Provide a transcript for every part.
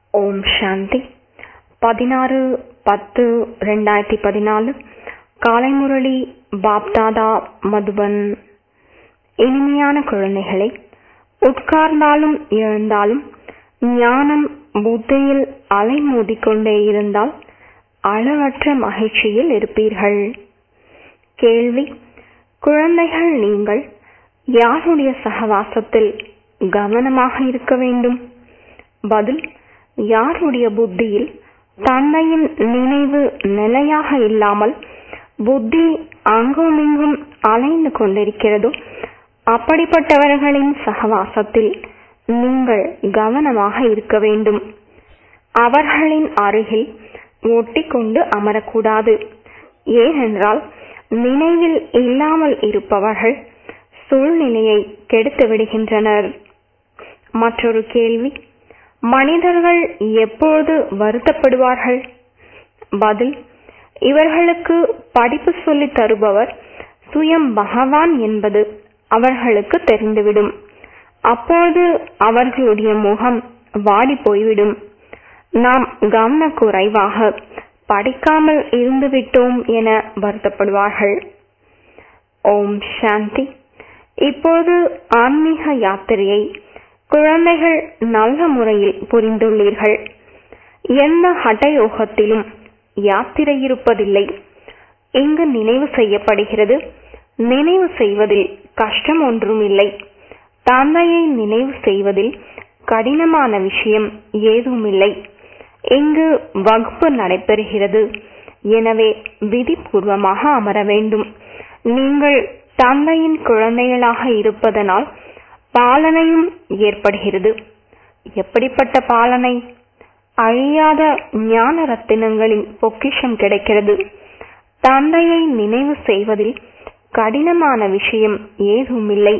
ஓம் சாந்தி பதினாறு பத்து ரெண்டாயிரத்தி பதினாலு காலை முரளி பாப்தாதா மதுபன் இனிமையான குழந்தைகளே உட்கார்ந்தாலும் எழுந்தாலும் ஞானம் புத்தியில் அலைமோதிக்கொண்டே இருந்தால் அளவற்ற மகிழ்ச்சியில் இருப்பீர்கள் கேள்வி குழந்தைகள் நீங்கள் யாருடைய சகவாசத்தில் கவனமாக இருக்க வேண்டும் பதில் யாருடைய புத்தியில் தந்தையின் நினைவு நிலையாக இல்லாமல் புத்தி அங்குமிங்கும் அலைந்து கொண்டிருக்கிறதோ அப்படிப்பட்டவர்களின் சகவாசத்தில் நீங்கள் கவனமாக இருக்க வேண்டும் அவர்களின் அருகில் ஒட்டிக்கொண்டு அமரக்கூடாது ஏனென்றால் நினைவில் இல்லாமல் இருப்பவர்கள் சூழ்நிலையை கெடுத்து விடுகின்றனர் மற்றொரு கேள்வி மனிதர்கள் எப்போது வருத்தப்படுவார்கள் பதில் இவர்களுக்கு படிப்பு சொல்லித் தருபவர் சுயம் பகவான் என்பது அவர்களுக்கு தெரிந்துவிடும் அப்போது அவர்களுடைய முகம் வாடி போய்விடும் நாம் கவனக்குறைவாக படிக்காமல் இருந்துவிட்டோம் என வருத்தப்படுவார்கள் ஓம் சாந்தி இப்போது ஆன்மீக யாத்திரையை குழந்தைகள் நல்ல முறையில் புரிந்துள்ளீர்கள் எந்த ஹட்டயோகத்திலும் யாத்திரை இருப்பதில்லை இங்கு நினைவு செய்யப்படுகிறது நினைவு செய்வதில் கஷ்டம் ஒன்றும் இல்லை தந்தையை நினைவு செய்வதில் கடினமான விஷயம் ஏதும் இல்லை இங்கு வகுப்பு நடைபெறுகிறது எனவே விதிபூர்வமாக அமர வேண்டும் நீங்கள் தந்தையின் குழந்தைகளாக இருப்பதனால் பாலனையும் ஏற்படுகிறது எப்படிப்பட்ட பாலனை அழியாத ஞான ரத்தினங்களின் பொக்கிஷம் கிடைக்கிறது தந்தையை நினைவு செய்வதில் கடினமான விஷயம் ஏதுமில்லை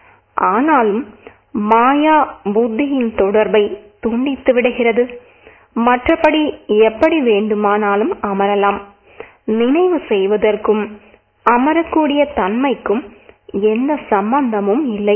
ஆனாலும் மாயா புத்தியின் தொடர்பை துண்டித்து விடுகிறது மற்றபடி எப்படி வேண்டுமானாலும் அமரலாம் நினைவு செய்வதற்கும் அமரக்கூடிய தன்மைக்கும் எந்த சம்பந்தமும் இல்லை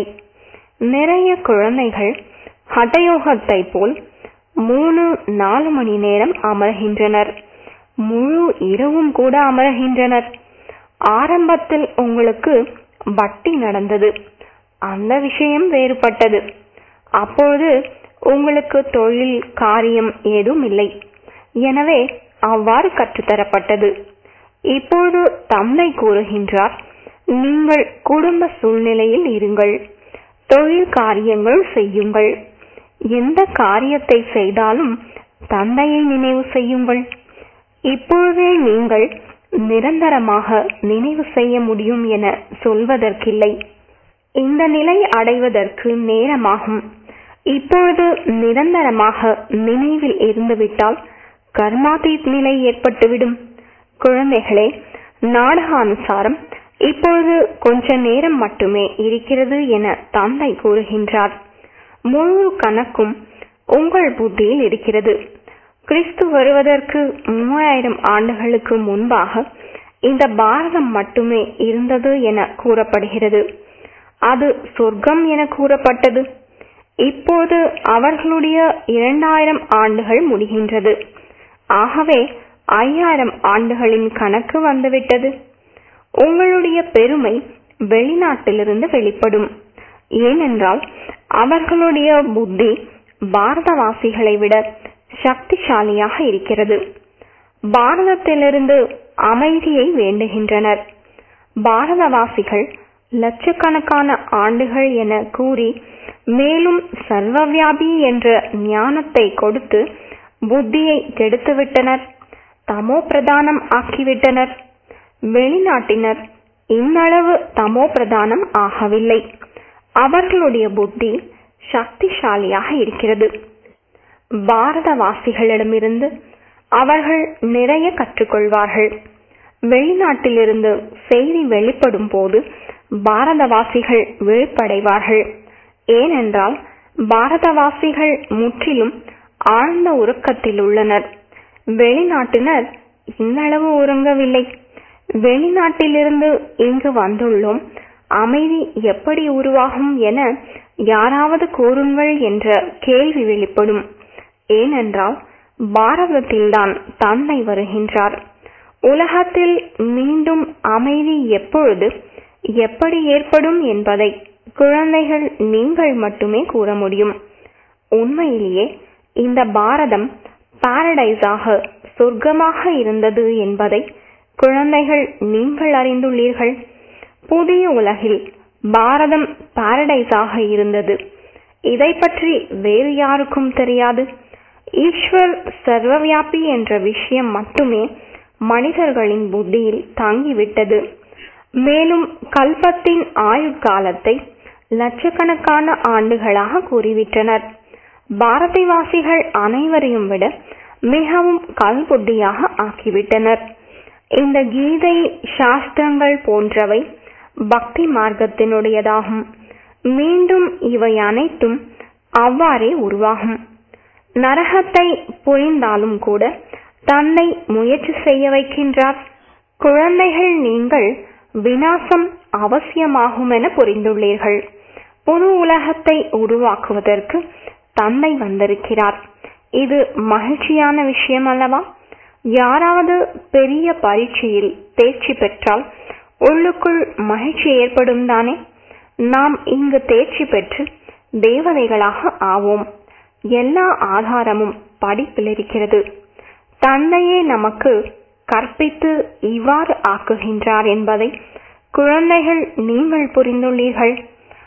நிறைய குழந்தைகள் ஹட்டயோகத்தை போல் மூணு நாலு மணி நேரம் அமர்கின்றனர் முழு இரவும் கூட அமர்கின்றனர் ஆரம்பத்தில் உங்களுக்கு வட்டி நடந்தது அந்த விஷயம் வேறுபட்டது அப்போது உங்களுக்கு தொழில் காரியம் ஏதும் இல்லை எனவே அவ்வாறு கற்றுத்தரப்பட்டது இப்போது தந்தை கூறுகின்றார் நீங்கள் குடும்ப சூழ்நிலையில் இருங்கள் தொழில் காரியங்கள் செய்யுங்கள் எந்த காரியத்தை செய்தாலும் தந்தையை நினைவு செய்யுங்கள் இப்பொழுதே நீங்கள் நிரந்தரமாக நினைவு செய்ய முடியும் என சொல்வதற்கில்லை இந்த நிலை அடைவதற்கு நேரமாகும் இப்பொழுது நிரந்தரமாக நினைவில் இருந்துவிட்டால் கர்மாதீத் நிலை ஏற்பட்டுவிடும் குழந்தைகளே நாடகானுசாரம் இப்பொழுது கொஞ்ச நேரம் மட்டுமே இருக்கிறது என தந்தை கூறுகின்றார் முழு கணக்கும் உங்கள் புத்தியில் இருக்கிறது கிறிஸ்து வருவதற்கு மூவாயிரம் ஆண்டுகளுக்கு முன்பாக இந்த பாரதம் மட்டுமே இருந்தது என கூறப்படுகிறது அது சொர்க்கம் என கூறப்பட்டது இப்போது அவர்களுடைய இரண்டாயிரம் ஆண்டுகள் முடிகின்றது ஆகவே ஐயாயிரம் ஆண்டுகளின் கணக்கு வந்துவிட்டது உங்களுடைய பெருமை வெளிநாட்டிலிருந்து வெளிப்படும் ஏனென்றால் அவர்களுடைய புத்தி பாரதவாசிகளை விட சக்திசாலியாக இருக்கிறது பாரதத்திலிருந்து அமைதியை வேண்டுகின்றனர் பாரதவாசிகள் லட்சக்கணக்கான ஆண்டுகள் என கூறி மேலும் சர்வவியாபி என்ற ஞானத்தை கொடுத்து புத்தியை கெடுத்துவிட்டனர் தமோ பிரதானம் ஆக்கிவிட்டனர் வெளிநாட்டினர் இன்னளவு தமோ பிரதானம் ஆகவில்லை அவர்களுடைய புத்தி சக்திசாலியாக இருக்கிறது பாரதவாசிகளிடமிருந்து அவர்கள் நிறைய கற்றுக்கொள்வார்கள் வெளிநாட்டிலிருந்து செய்தி வெளிப்படும் போது பாரதவாசிகள் விழிப்படைவார்கள் ஏனென்றால் பாரதவாசிகள் முற்றிலும் ஆழ்ந்த உறக்கத்தில் உள்ளனர் வெளிநாட்டினர் இன்னளவு உறங்கவில்லை வெளிநாட்டிலிருந்து இங்கு வந்துள்ளோம் அமைதி எப்படி உருவாகும் என யாராவது கூறுங்கள் என்ற கேள்வி வெளிப்படும் ஏனென்றால் பாரதத்தில்தான் தந்தை வருகின்றார் உலகத்தில் மீண்டும் அமைதி எப்பொழுது எப்படி ஏற்படும் என்பதை குழந்தைகள் நீங்கள் மட்டுமே கூற முடியும் உண்மையிலேயே இந்த பாரதம் பாரடைஸாக சொர்க்கமாக இருந்தது என்பதை குழந்தைகள் நீங்கள் அறிந்துள்ளீர்கள் புதிய உலகில் பாரதம் பாரடைஸாக இருந்தது இதை பற்றி வேறு யாருக்கும் தெரியாது ஈஸ்வர் சர்வவியாபி என்ற விஷயம் மட்டுமே மனிதர்களின் புத்தியில் தங்கிவிட்டது மேலும் கல்பத்தின் ஆயுட்காலத்தை லட்சக்கணக்கான ஆண்டுகளாக கூறிவிட்டனர் பாரதிவாசிகள் அனைவரையும் விட மிகவும் கல்புத்தியாக ஆக்கிவிட்டனர் இந்த கீதை சாஸ்திரங்கள் போன்றவை பக்தி மார்க்கத்தினுடையதாகும் மீண்டும் இவை அனைத்தும் அவ்வாறே உருவாகும் நரகத்தை புரிந்தாலும் கூட தன்னை முயற்சி செய்ய வைக்கின்றார் குழந்தைகள் நீங்கள் வினாசம் அவசியமாகும் என புரிந்துள்ளீர்கள் புது உலகத்தை உருவாக்குவதற்கு தந்தை வந்திருக்கிறார் இது மகிழ்ச்சியான விஷயம் அல்லவா யாராவது பெரிய பரீட்சையில் தேர்ச்சி பெற்றால் உள்ளுக்குள் மகிழ்ச்சி ஏற்படும் தானே நாம் இங்கு தேர்ச்சி பெற்று தேவதைகளாக ஆவோம் எல்லா ஆதாரமும் படிப்பில் இருக்கிறது தந்தையே நமக்கு கற்பித்து இவ்வாறு ஆக்குகின்றார் என்பதை குழந்தைகள் நீங்கள் புரிந்துள்ளீர்கள்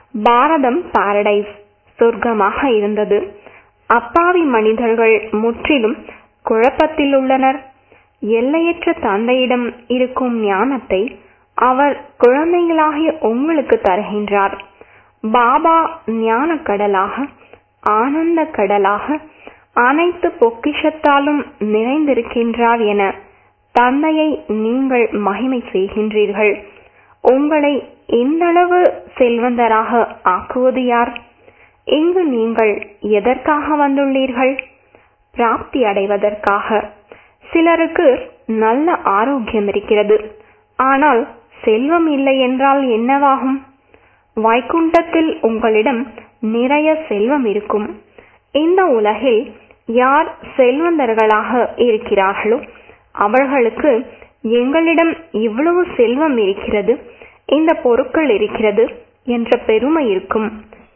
பாரதம் பாரடைஸ் சொர்க்கமாக இருந்தது அப்பாவி மனிதர்கள் முற்றிலும் குழப்பத்தில் உள்ளனர் எல்லையற்ற தந்தையிடம் இருக்கும் ஞானத்தை அவர் குழந்தைகளாகிய உங்களுக்கு தருகின்றார் பாபா ஞான கடலாக ஆனந்த கடலாக அனைத்து பொக்கிஷத்தாலும் நிறைந்திருக்கின்றார் என தந்தையை நீங்கள் மகிமை செய்கின்றீர்கள் உங்களை எந்தளவு செல்வந்தராக ஆக்குவது யார் இங்கு நீங்கள் எதற்காக வந்துள்ளீர்கள் பிராப்தி அடைவதற்காக சிலருக்கு நல்ல ஆரோக்கியம் இருக்கிறது ஆனால் செல்வம் இல்லை என்றால் என்னவாகும் வைகுண்டத்தில் உங்களிடம் நிறைய செல்வம் இருக்கும் இந்த உலகில் யார் செல்வந்தர்களாக இருக்கிறார்களோ அவர்களுக்கு எங்களிடம் இவ்வளவு செல்வம் இருக்கிறது இந்த பொருட்கள் இருக்கிறது என்ற பெருமை இருக்கும்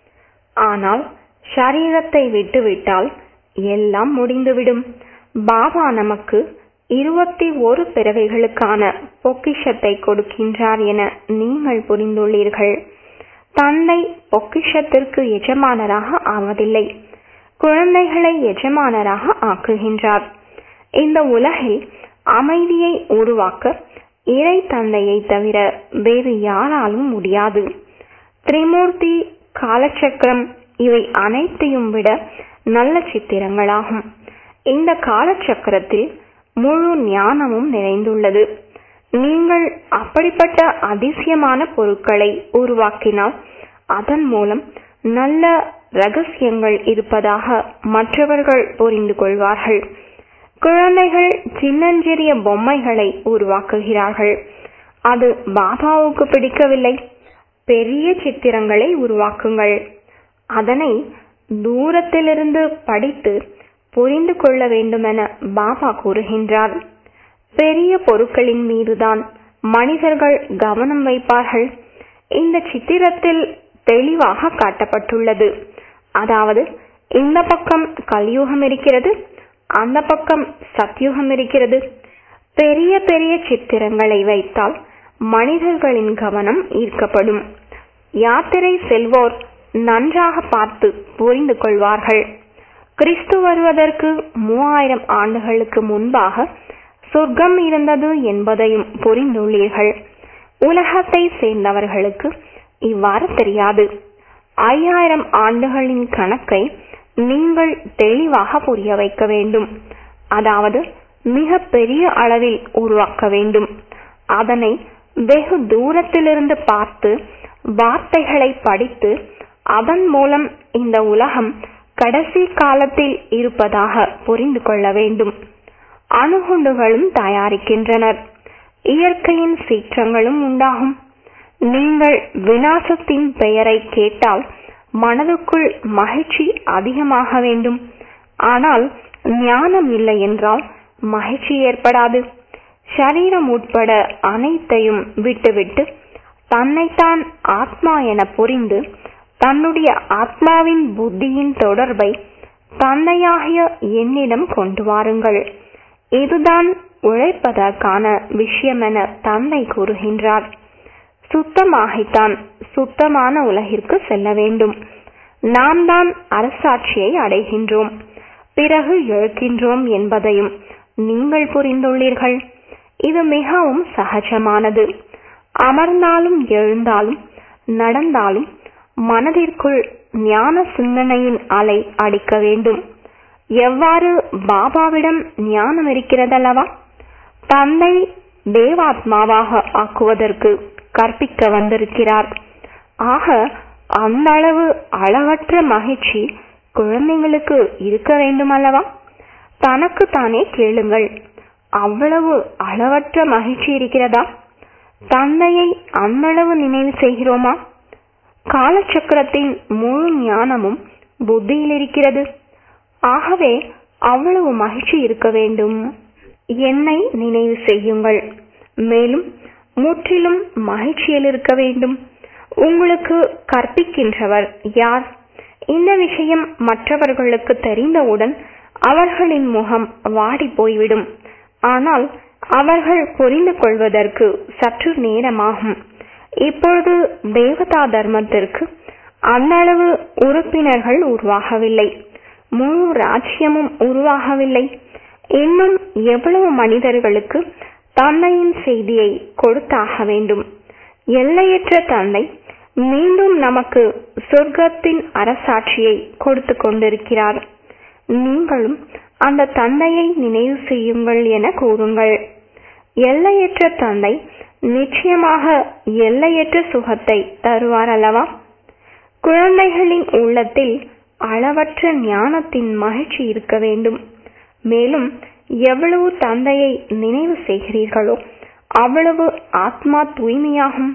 ஆனால் சரீரத்தை விட்டுவிட்டால் எல்லாம் முடிந்துவிடும் பாபா நமக்கு இருபத்தி ஒரு பிறவைகளுக்கான பொக்கிஷத்தை கொடுக்கின்றார் என நீங்கள் புரிந்துள்ளீர்கள் தந்தை பொக்கிஷத்திற்கு எஜமானராக ஆவதில்லை குழந்தைகளை எஜமானராக ஆக்குகின்றார் இந்த உலகில் அமைதியை உருவாக்க இறை தந்தையை தவிர வேறு யாராலும் முடியாது திரிமூர்த்தி காலச்சக்கரம் இவை அனைத்தையும் விட நல்ல சித்திரங்களாகும் இந்த காலச்சக்கரத்தில் முழு ஞானமும் நிறைந்துள்ளது நீங்கள் அப்படிப்பட்ட அதிசயமான பொருட்களை உருவாக்கினால் அதன் மூலம் நல்ல ரகசியங்கள் இருப்பதாக மற்றவர்கள் புரிந்து கொள்வார்கள் குழந்தைகள் சின்னஞ்சிறிய பொம்மைகளை உருவாக்குகிறார்கள் அது பாபாவுக்கு பிடிக்கவில்லை பெரிய சித்திரங்களை உருவாக்குங்கள் அதனை தூரத்திலிருந்து படித்து புரிந்து கொள்ள வேண்டுமென பாபா கூறுகின்றார் பெரிய பொருட்களின் மீதுதான் மனிதர்கள் கவனம் வைப்பார்கள் இந்த சித்திரத்தில் தெளிவாக காட்டப்பட்டுள்ளது அதாவது இந்த பக்கம் கலியுகம் இருக்கிறது அந்த பக்கம் சத்யுகம் இருக்கிறது பெரிய பெரிய சித்திரங்களை வைத்தால் மனிதர்களின் கவனம் ஈர்க்கப்படும் யாத்திரை செல்வோர் நன்றாக பார்த்து புரிந்து கொள்வார்கள் கிறிஸ்து வருவதற்கு மூவாயிரம் ஆண்டுகளுக்கு முன்பாக சொர்க்கம் இருந்தது என்பதையும் புரிந்துள்ளீர்கள் உலகத்தை சேர்ந்தவர்களுக்கு இவ்வாறு தெரியாது ஐயாயிரம் ஆண்டுகளின் கணக்கை நீங்கள் தெளிவாக புரிய வைக்க வேண்டும் அதாவது மிக பெரிய அளவில் உருவாக்க வேண்டும் அதனை வெகு தூரத்திலிருந்து பார்த்து வார்த்தைகளை படித்து அதன் மூலம் இந்த உலகம் கடைசி காலத்தில் இருப்பதாக புரிந்து கொள்ள வேண்டும் அணுகுண்டுகளும் தயாரிக்கின்றனர் இயற்கையின் சீற்றங்களும் உண்டாகும் நீங்கள் விநாசத்தின் பெயரை கேட்டால் மனதுக்குள் மகிழ்ச்சி அதிகமாக வேண்டும் ஆனால் ஞானம் இல்லை என்றால் மகிழ்ச்சி ஏற்படாது சரீரம் உட்பட அனைத்தையும் விட்டுவிட்டு தன்னைத்தான் ஆத்மா என புரிந்து தன்னுடைய ஆத்மாவின் புத்தியின் தொடர்பை தந்தையாகிய என்னிடம் கொண்டு வாருங்கள் இதுதான் உழைப்பதற்கான விஷயம் என தந்தை கூறுகின்றார் சுத்தமாகித்தான் சுத்தமான உலகிற்கு செல்ல வேண்டும் நாம் தான் அரசாட்சியை அடைகின்றோம் பிறகு இழக்கின்றோம் என்பதையும் நீங்கள் புரிந்துள்ளீர்கள் இது மிகவும் சகஜமானது அமர்ந்தாலும் எழுந்தாலும் நடந்தாலும் மனதிற்குள் ஞான சிந்தனையின் அலை அடிக்க வேண்டும் எவ்வாறு பாபாவிடம் ஞானம் இருக்கிறதல்லவா தந்தை தேவாத்மாவாக ஆக்குவதற்கு கற்பிக்க வந்திருக்கிறார் ஆக அந்த அளவு அளவற்ற மகிழ்ச்சி குழந்தைங்களுக்கு இருக்க வேண்டும் அல்லவா தனக்கு தானே கேளுங்கள் அவ்வளவு அளவற்ற மகிழ்ச்சி இருக்கிறதா தந்தையை அந்தளவு நினைவு செய்கிறோமா காலச்சக்கரத்தின் முழு ஞானமும் புத்தியில் இருக்கிறது ஆகவே அவ்வளவு மகிழ்ச்சி இருக்க வேண்டும் என்னை நினைவு செய்யுங்கள் மேலும் முற்றிலும் மகிழ்ச்சியில் இருக்க வேண்டும் உங்களுக்கு கற்பிக்கின்றவர் யார் இந்த விஷயம் மற்றவர்களுக்கு தெரிந்தவுடன் அவர்களின் முகம் வாடி போய்விடும் ஆனால் அவர்கள் புரிந்து கொள்வதற்கு சற்று நேரமாகும் இப்பொழுது தேவதா தர்மத்திற்கு அந்த அளவு உறுப்பினர்கள் உருவாகவில்லை முழு ராஜ்யமும் உருவாகவில்லை இன்னும் எவ்வளவு மனிதர்களுக்கு தந்தையின் செய்தியை கொடுத்தாக வேண்டும் எல்லையற்ற தந்தை மீண்டும் நமக்கு சொர்க்கத்தின் அரசாட்சியை கொடுத்து கொண்டிருக்கிறார் நீங்களும் அந்த தந்தையை நினைவு செய்யுங்கள் என கூறுங்கள் எல்லையற்ற தந்தை நிச்சயமாக எல்லையற்ற சுகத்தை தருவார் அல்லவா குழந்தைகளின் உள்ளத்தில் அளவற்ற ஞானத்தின் மகிழ்ச்சி இருக்க வேண்டும் மேலும் எவ்வளவு தந்தையை நினைவு செய்கிறீர்களோ அவ்வளவு ஆத்மா தூய்மையாகும்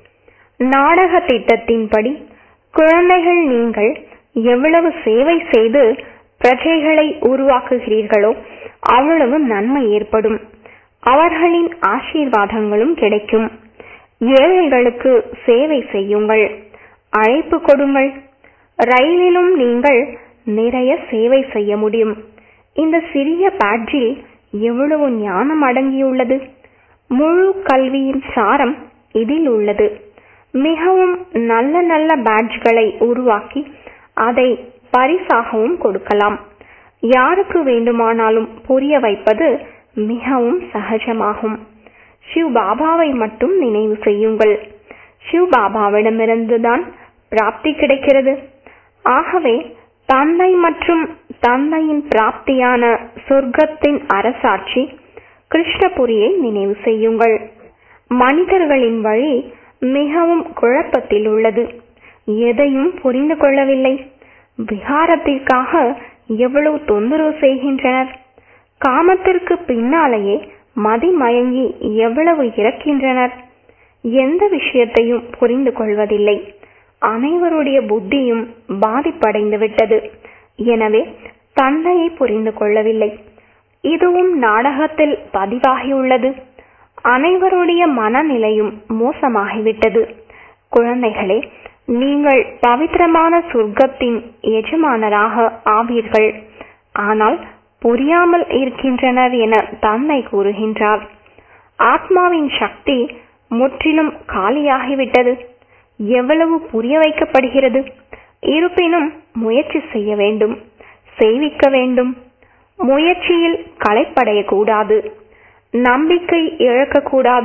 நாடக திட்டத்தின்படி குழந்தைகள் நீங்கள் எவ்வளவு சேவை செய்து பிரஜைகளை உருவாக்குகிறீர்களோ அவ்வளவு நன்மை ஏற்படும் அவர்களின் ஆசீர்வாதங்களும் கிடைக்கும் ஏழைகளுக்கு சேவை செய்யுங்கள் அழைப்பு கொடுங்கள் ரயிலிலும் நீங்கள் நிறைய சேவை செய்ய முடியும் இந்த சிறிய பேட்ஜில் எவ்வளவு ஞானம் அடங்கியுள்ளது முழு கல்வியின் சாரம் இதில் உள்ளது மிகவும் நல்ல நல்ல பேட்ஜ்களை உருவாக்கி அதை பரிசாகவும் கொடுக்கலாம் யாருக்கு வேண்டுமானாலும் புரிய வைப்பது மிகவும் சகஜமாகும் சிவ் பாபாவை மட்டும் நினைவு செய்யுங்கள் சிவ் பாபாவிடமிருந்துதான் பிராப்தி கிடைக்கிறது ஆகவே தந்தை மற்றும் தந்தையின் பிராப்தியான சொர்க்கத்தின் அரசாட்சி கிருஷ்ணபுரியை நினைவு செய்யுங்கள் மனிதர்களின் வழி மிகவும் குழப்பத்தில் உள்ளது எதையும் புரிந்து கொள்ளவில்லை விகாரத்திற்காக எவ்வளவு தொந்தரவு செய்கின்றனர் காமத்திற்கு பின்னாலேயே மதிமயங்கி எவ்வளவு இறக்கின்றனர் எந்த விஷயத்தையும் புரிந்து கொள்வதில்லை அனைவருடைய புத்தியும் பாதிப்படைந்து விட்டது எனவே தந்தையை புரிந்து கொள்ளவில்லை இதுவும் நாடகத்தில் பதிவாகியுள்ளது அனைவருடைய மனநிலையும் மோசமாகிவிட்டது குழந்தைகளே நீங்கள் பவித்திரமான சொர்க்கத்தின் எஜமானராக ஆவீர்கள் ஆனால் புரியாமல் இருக்கின்றனர் என தந்தை கூறுகின்றார் ஆத்மாவின் சக்தி முற்றிலும் காலியாகிவிட்டது எவ்வளவு புரிய வைக்கப்படுகிறது இருப்பினும் முயற்சி செய்ய வேண்டும் செய்விக்க வேண்டும் முயற்சியில் களைப்படையக்கூடாது நம்பிக்கை இழக்கக்கூடாது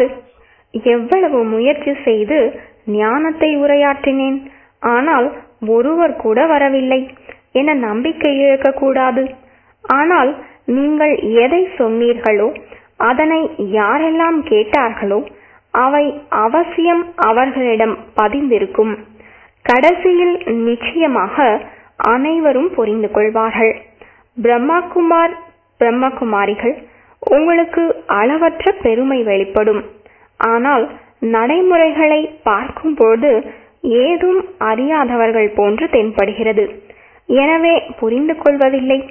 எவ்வளவு முயற்சி செய்து ஞானத்தை உரையாற்றினேன் ஆனால் ஒருவர் கூட வரவில்லை என நம்பிக்கை இழக்கக்கூடாது ஆனால் நீங்கள் எதை சொன்னீர்களோ அதனை யாரெல்லாம் கேட்டார்களோ அவை அவசியம் அவர்களிடம் பதிந்திருக்கும் கடைசியில் நிச்சயமாக அனைவரும் புரிந்து கொள்வார்கள் பிரம்மாகுமார் பிரம்மகுமாரிகள் உங்களுக்கு அளவற்ற பெருமை வெளிப்படும் ஆனால் நடைமுறைகளை பார்க்கும்போது ஏதும் அறியாதவர்கள் போன்று தென்படுகிறது எனவே புரிந்து கொள்வதில்லை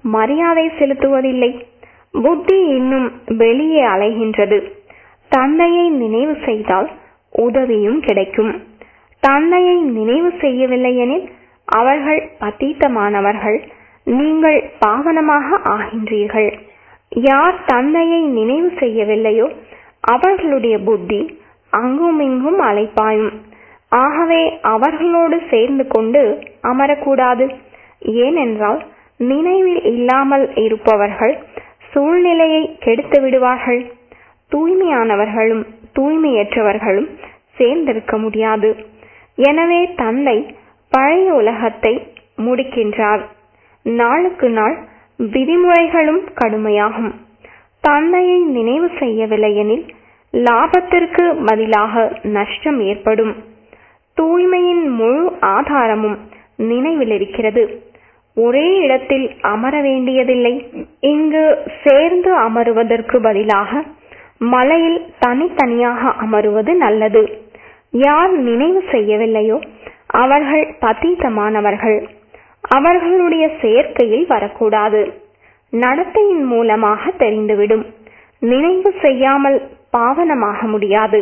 மரியாதை செலுத்துவதில்லை புத்தி இன்னும் வெளியே அலைகின்றது தந்தையை நினைவு செய்தால் உதவியும் கிடைக்கும் தந்தையை நினைவு செய்யவில்லை எனில் அவர்கள் பத்தீத்தமானவர்கள் நீங்கள் பாவனமாக ஆகின்றீர்கள் யார் தந்தையை நினைவு செய்யவில்லையோ அவர்களுடைய புத்தி அங்குமிங்கும் அலைப்பாயும் ஆகவே அவர்களோடு சேர்ந்து கொண்டு அமரக்கூடாது ஏனென்றால் நினைவில் இல்லாமல் இருப்பவர்கள் சூழ்நிலையை கெடுத்து விடுவார்கள் தூய்மையானவர்களும் தூய்மையற்றவர்களும் சேர்ந்திருக்க முடியாது எனவே தந்தை பழைய உலகத்தை முடிக்கின்றார் நாளுக்கு நாள் விதிமுறைகளும் கடுமையாகும் தந்தையை நினைவு செய்யவில்லை எனில் லாபத்திற்கு பதிலாக நஷ்டம் ஏற்படும் தூய்மையின் முழு ஆதாரமும் நினைவில் இருக்கிறது ஒரே இடத்தில் அமர வேண்டியதில்லை இங்கு சேர்ந்து அமருவதற்கு பதிலாக மலையில் தனித்தனியாக அமருவது நல்லது யார் நினைவு செய்யவில்லையோ அவர்கள் பதீதமானவர்கள் அவர்களுடைய சேர்க்கையில் வரக்கூடாது நடத்தையின் மூலமாக தெரிந்துவிடும் நினைவு செய்யாமல் பாவனமாக முடியாது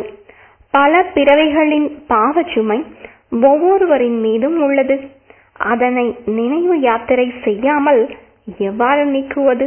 பல பிறவைகளின் பாவச்சுமை ஒவ்வொருவரின் மீதும் உள்ளது அதனை நினைவு யாத்திரை செய்யாமல் எவ்வாறு நீக்குவது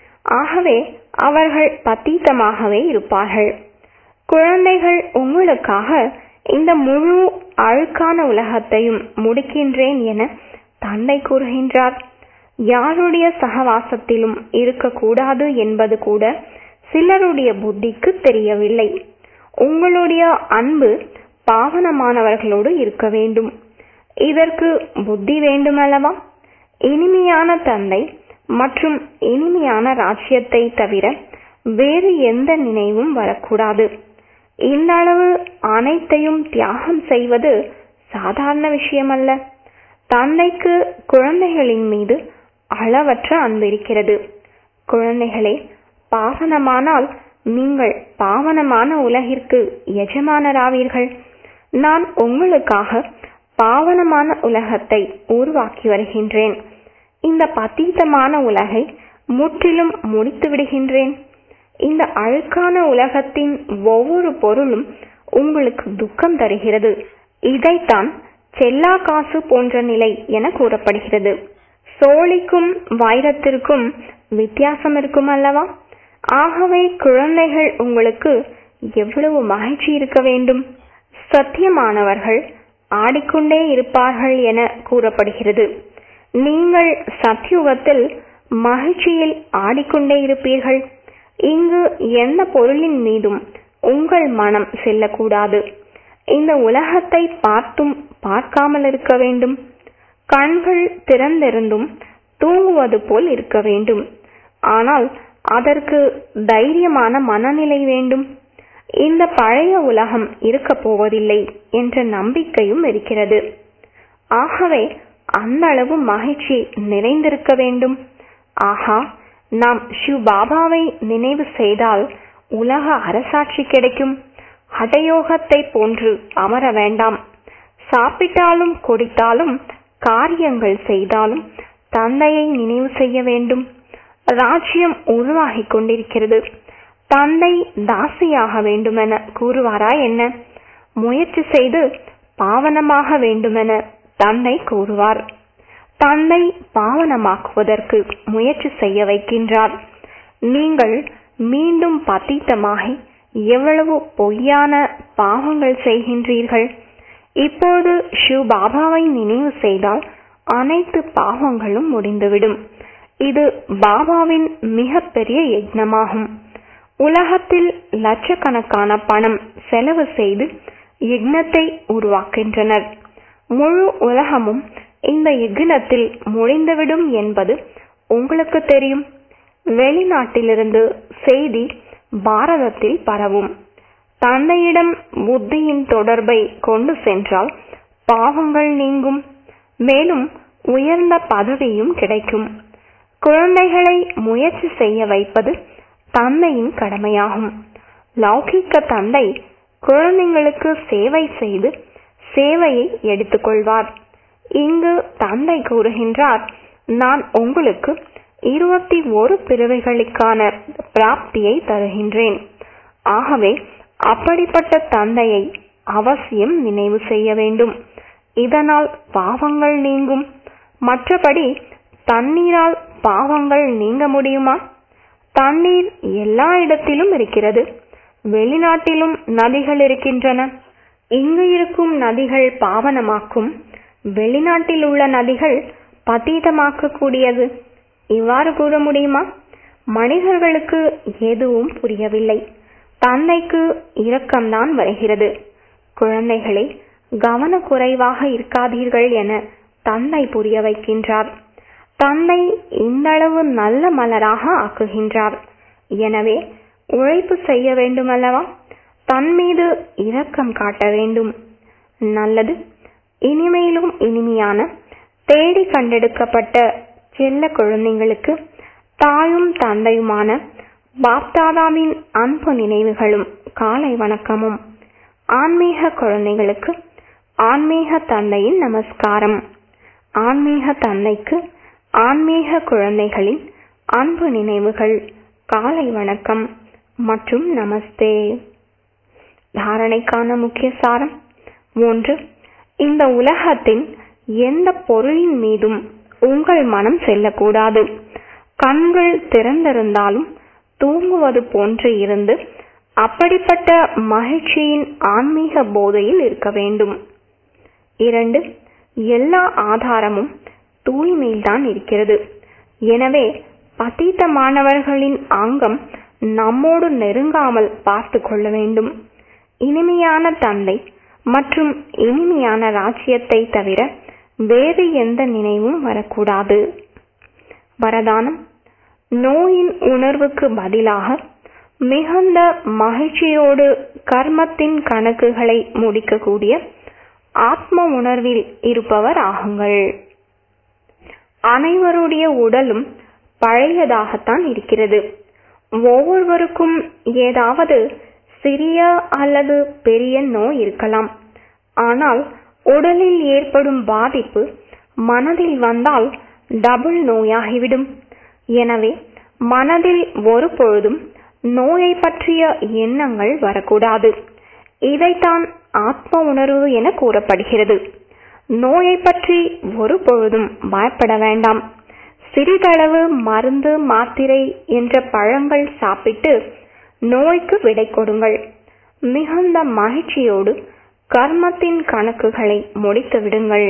ஆகவே அவர்கள் பத்தீத்தமாகவே இருப்பார்கள் குழந்தைகள் உங்களுக்காக இந்த முழு அழுக்கான உலகத்தையும் முடிக்கின்றேன் என தந்தை கூறுகின்றார் யாருடைய சகவாசத்திலும் இருக்கக்கூடாது என்பது கூட சிலருடைய புத்திக்கு தெரியவில்லை உங்களுடைய அன்பு பாவனமானவர்களோடு இருக்க வேண்டும் இதற்கு புத்தி வேண்டுமல்லவா இனிமையான தந்தை மற்றும் இனிமையான ராஜ்யத்தை தவிர வேறு எந்த நினைவும் வரக்கூடாது இந்த அளவு அனைத்தையும் தியாகம் செய்வது சாதாரண விஷயமல்ல தந்தைக்கு குழந்தைகளின் மீது அளவற்ற அன்பு இருக்கிறது குழந்தைகளே பாவனமானால் நீங்கள் பாவனமான உலகிற்கு எஜமானராவீர்கள் நான் உங்களுக்காக பாவனமான உலகத்தை உருவாக்கி வருகின்றேன் இந்த பத்தீத்தமான உலகை முற்றிலும் முடித்து விடுகின்றேன் இந்த அழுக்கான உலகத்தின் ஒவ்வொரு பொருளும் உங்களுக்கு துக்கம் தருகிறது இதைத்தான் செல்லா காசு போன்ற நிலை என கூறப்படுகிறது சோழிக்கும் வைரத்திற்கும் வித்தியாசம் இருக்கும் அல்லவா ஆகவே குழந்தைகள் உங்களுக்கு எவ்வளவு மகிழ்ச்சி இருக்க வேண்டும் சத்தியமானவர்கள் ஆடிக்கொண்டே இருப்பார்கள் என கூறப்படுகிறது நீங்கள் சத்தியுகத்தில் மகிழ்ச்சியில் ஆடிக்கொண்டே இருப்பீர்கள் இங்கு எந்த பொருளின் மீதும் உங்கள் மனம் செல்லக்கூடாது இந்த உலகத்தை பார்த்தும் பார்க்காமல் இருக்க வேண்டும் கண்கள் திறந்திருந்தும் தூங்குவது போல் இருக்க வேண்டும் ஆனால் அதற்கு தைரியமான மனநிலை வேண்டும் இந்த பழைய உலகம் இருக்க போவதில்லை என்ற நம்பிக்கையும் இருக்கிறது ஆகவே அந்த அளவு மகிழ்ச்சி நிறைந்திருக்க வேண்டும் ஆஹா நாம் ஷிவ் பாபாவை நினைவு செய்தால் உலக அரசாட்சி கிடைக்கும் ஹடயோகத்தை போன்று அமர வேண்டாம் சாப்பிட்டாலும் குடித்தாலும் காரியங்கள் செய்தாலும் தந்தையை நினைவு செய்ய வேண்டும் ராஜ்யம் உருவாகிக் கொண்டிருக்கிறது தந்தை தாசியாக வேண்டுமென கூறுவாரா என்ன முயற்சி செய்து பாவனமாக வேண்டுமென தந்தை கூறுவார் தந்தை பாவனமாக்குவதற்கு முயற்சி செய்ய வைக்கின்றார் நீங்கள் மீண்டும் பத்தித்தமாகி எவ்வளவு பொய்யான பாவங்கள் செய்கின்றீர்கள் இப்போது ஷிவ் பாபாவை நினைவு செய்தால் அனைத்து பாவங்களும் முடிந்துவிடும் இது பாபாவின் மிகப்பெரிய யஜ்னமாகும் உலகத்தில் லட்சக்கணக்கான பணம் செலவு செய்து யக்னத்தை உருவாக்கின்றனர் முழு உலகமும் இந்த யக்னத்தில் முடிந்துவிடும் என்பது உங்களுக்கு தெரியும் வெளிநாட்டிலிருந்து செய்தி பாரதத்தில் பரவும் தந்தையிடம் புத்தியின் தொடர்பை கொண்டு சென்றால் பாவங்கள் நீங்கும் மேலும் உயர்ந்த பதவியும் கிடைக்கும் குழந்தைகளை முயற்சி செய்ய வைப்பது தந்தையின் கடமையாகும் லௌகிக்க தந்தை குழந்தைங்களுக்கு சேவை செய்து சேவையை எடுத்துக்கொள்வார் இங்கு தந்தை கூறுகின்றார் நான் உங்களுக்கு இருபத்தி ஒரு பிறவைகளுக்கான பிராப்தியை தருகின்றேன் ஆகவே அப்படிப்பட்ட தந்தையை அவசியம் நினைவு செய்ய வேண்டும் இதனால் பாவங்கள் நீங்கும் மற்றபடி தண்ணீரால் பாவங்கள் நீங்க முடியுமா தண்ணீர் எல்லா இடத்திலும் இருக்கிறது வெளிநாட்டிலும் நதிகள் இருக்கின்றன இங்கு இருக்கும் நதிகள் பாவனமாக்கும் வெளிநாட்டில் உள்ள நதிகள் பதீதமாக்க கூடியது இவ்வாறு கூற முடியுமா மனிதர்களுக்கு எதுவும் புரியவில்லை தந்தைக்கு இரக்கம்தான் வருகிறது குழந்தைகளே கவனக்குறைவாக இருக்காதீர்கள் என தந்தை புரிய வைக்கின்றார் தந்தை இந்தளவு நல்ல மலராக ஆக்குகின்றார் எனவே உழைப்பு செய்ய வேண்டுமல்லவா தன் மீது இரக்கம் காட்ட வேண்டும் நல்லது இனிமேலும் இனிமையான தேடி கண்டெடுக்கப்பட்ட செல்ல குழந்தைங்களுக்கு தாயும் தந்தையுமான பாப்தாதாவின் அன்பு நினைவுகளும் காலை வணக்கமும் ஆன்மீக குழந்தைகளுக்கு ஆன்மீக தந்தையின் நமஸ்காரம் ஆன்மீக தந்தைக்கு ஆன்மீக குழந்தைகளின் அன்பு நினைவுகள் காலை வணக்கம் மற்றும் நமஸ்தே தாரணைக்கான முக்கிய சாரம் ஒன்று இந்த உலகத்தின் எந்த பொருளின் மீதும் உங்கள் மனம் செல்லக்கூடாது கண்கள் திறந்திருந்தாலும் தூங்குவது போன்று இருந்து அப்படிப்பட்ட மகிழ்ச்சியின் ஆன்மீக போதையில் இருக்க வேண்டும் இரண்டு எல்லா ஆதாரமும் தூய்மையில்தான் இருக்கிறது எனவே பதீத்தமானவர்களின் அங்கம் நம்மோடு நெருங்காமல் பார்த்து கொள்ள வேண்டும் இனிமையான தந்தை மற்றும் இனிமையான ராஜ்யத்தை தவிர வேறு எந்த நினைவும் வரக்கூடாது வரதானம் நோயின் உணர்வுக்கு பதிலாக மிகுந்த மகிழ்ச்சியோடு கர்மத்தின் கணக்குகளை முடிக்கக்கூடிய ஆத்ம உணர்வில் இருப்பவர் ஆகுங்கள் அனைவருடைய உடலும் பழையதாகத்தான் இருக்கிறது ஒவ்வொருவருக்கும் ஏதாவது சிறிய அல்லது பெரிய நோய் இருக்கலாம் ஆனால் உடலில் ஏற்படும் பாதிப்பு மனதில் வந்தால் டபுள் நோயாகிவிடும் எனவே மனதில் ஒரு பொழுதும் நோயை பற்றிய எண்ணங்கள் வரக்கூடாது இதைத்தான் ஆத்ம உணர்வு என கூறப்படுகிறது நோயை பற்றி ஒரு பொழுதும் பயப்பட வேண்டாம் சிறிதளவு மருந்து மாத்திரை என்ற பழங்கள் சாப்பிட்டு நோய்க்கு விடை கொடுங்கள் மிகுந்த மகிழ்ச்சியோடு கர்மத்தின் கணக்குகளை முடித்து விடுங்கள்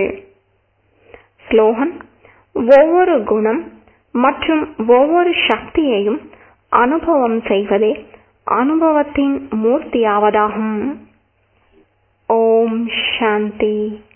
ஸ்லோகன் ஒவ்வொரு குணம் மற்றும் ஒவ்வொரு சக்தியையும் அனுபவம் செய்வதே அனுபவத்தின் மூர்த்தியாவதாகும் ஓம் சாந்தி